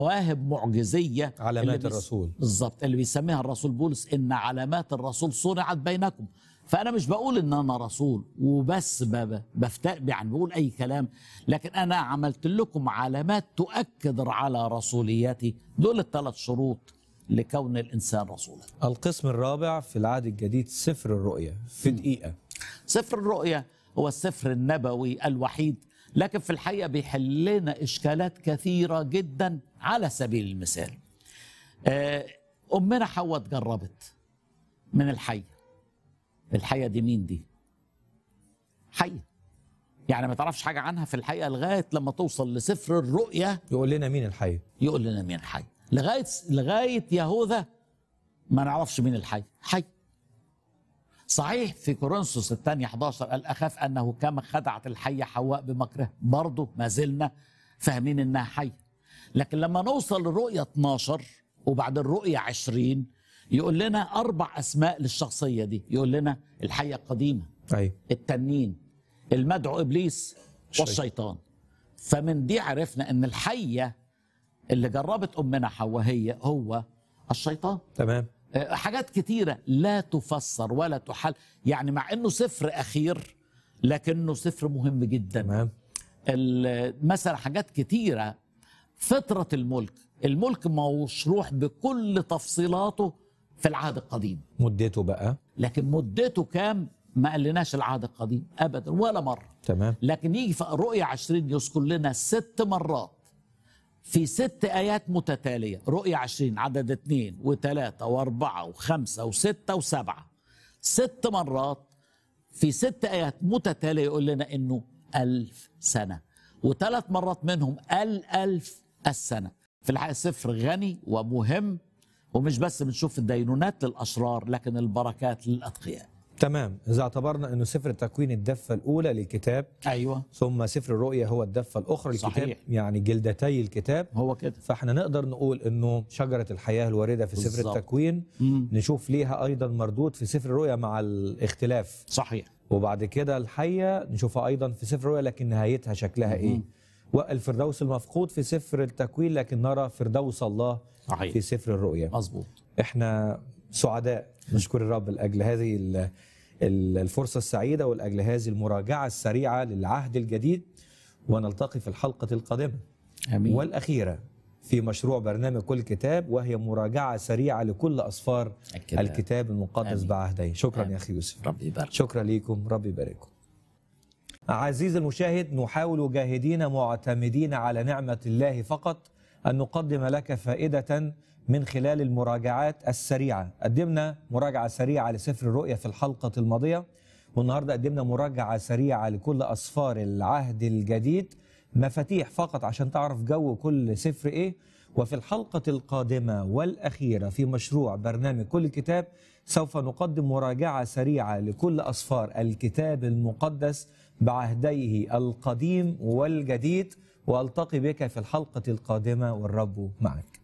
مواهب معجزيه علامات اللي بيس- الرسول. بالظبط اللي بيسميها الرسول بولس ان علامات الرسول صنعت بينكم فانا مش بقول ان انا رسول وبس ب- ب- بفتاء يعني بقول اي كلام لكن انا عملت لكم علامات تؤكد على رسوليتي دول الثلاث شروط لكون الانسان رسولا القسم الرابع في العهد الجديد سفر الرؤيا في دقيقة سفر الرؤيا هو السفر النبوي الوحيد لكن في الحقيقه بيحل لنا اشكالات كثيره جدا على سبيل المثال آه، امنا حواء اتجربت من الحيه الحيه دي مين دي حيه يعني ما تعرفش حاجه عنها في الحقيقه لغايه لما توصل لسفر الرؤيا يقول لنا مين الحي يقول لنا مين حي لغايه لغايه يهوذا ما نعرفش مين الحي حي صحيح في كورنثوس الثانية 11 قال أخاف أنه كما خدعت الحية حواء بمكره برضه ما زلنا فاهمين إنها حي لكن لما نوصل لرؤية 12 وبعد الرؤية 20 يقول لنا أربع أسماء للشخصية دي يقول لنا الحية القديمة أي التنين المدعو ابليس والشيطان فمن دي عرفنا ان الحيه اللي جربت امنا حواء هي هو الشيطان تمام آه، حاجات كتيره لا تفسر ولا تحل يعني مع انه سفر اخير لكنه سفر مهم جدا تمام ال- مثلا حاجات كتيرة فطرة الملك الملك مشروح بكل تفصيلاته في العهد القديم مدته بقى لكن مدته كام ما قالناش العهد القديم ابدا ولا مره تمام لكن يجي في رؤيا 20 يذكر لنا ست مرات في ست آيات متتالية رؤيا 20 عدد اثنين وثلاثة وأربعة وخمسة وستة وسبعة ست مرات في ست آيات متتالية يقول لنا إنه ألف سنة وثلاث مرات منهم الألف السنة في الحقيقة سفر غني ومهم ومش بس بنشوف الدينونات للأشرار لكن البركات للأتقياء تمام إذا اعتبرنا أنه سفر التكوين الدفة الأولى للكتاب أيوة ثم سفر الرؤيا هو الدفة الأخرى للكتاب صحيح. يعني جلدتي الكتاب هو كده فاحنا نقدر نقول انه شجره الحياه الوارده في سفر بالظبط. التكوين مم. نشوف ليها ايضا مردود في سفر الرؤيا مع الاختلاف صحيح وبعد كده الحيه نشوفها ايضا في سفر الرؤيا لكن نهايتها شكلها ايه والفردوس المفقود في سفر التكوين لكن نرى فردوس الله صحيح. في سفر الرؤيا مظبوط احنا سعداء نشكر الرب لاجل هذه ال- ال- الفرصه السعيده ولاجل هذه المراجعه السريعه للعهد الجديد ونلتقي في الحلقه القادمه امين والأخيرة في مشروع برنامج كل كتاب وهي مراجعة سريعة لكل أسفار الكتاب. الكتاب المقدس آمين. بعهدين شكرا آمين. يا أخي يوسف ربي يبارك شكرا ليكم ربي يبارككم عزيزي المشاهد نحاول جاهدين معتمدين على نعمة الله فقط أن نقدم لك فائدة من خلال المراجعات السريعة قدمنا مراجعة سريعة لسفر الرؤيا في الحلقة الماضية والنهاردة قدمنا مراجعة سريعة لكل أسفار العهد الجديد مفاتيح فقط عشان تعرف جو كل سفر إيه وفي الحلقة القادمة والأخيرة في مشروع برنامج كل كتاب سوف نقدم مراجعة سريعة لكل أسفار الكتاب المقدس بعهديه القديم والجديد وألتقي بك في الحلقة القادمة والرب معك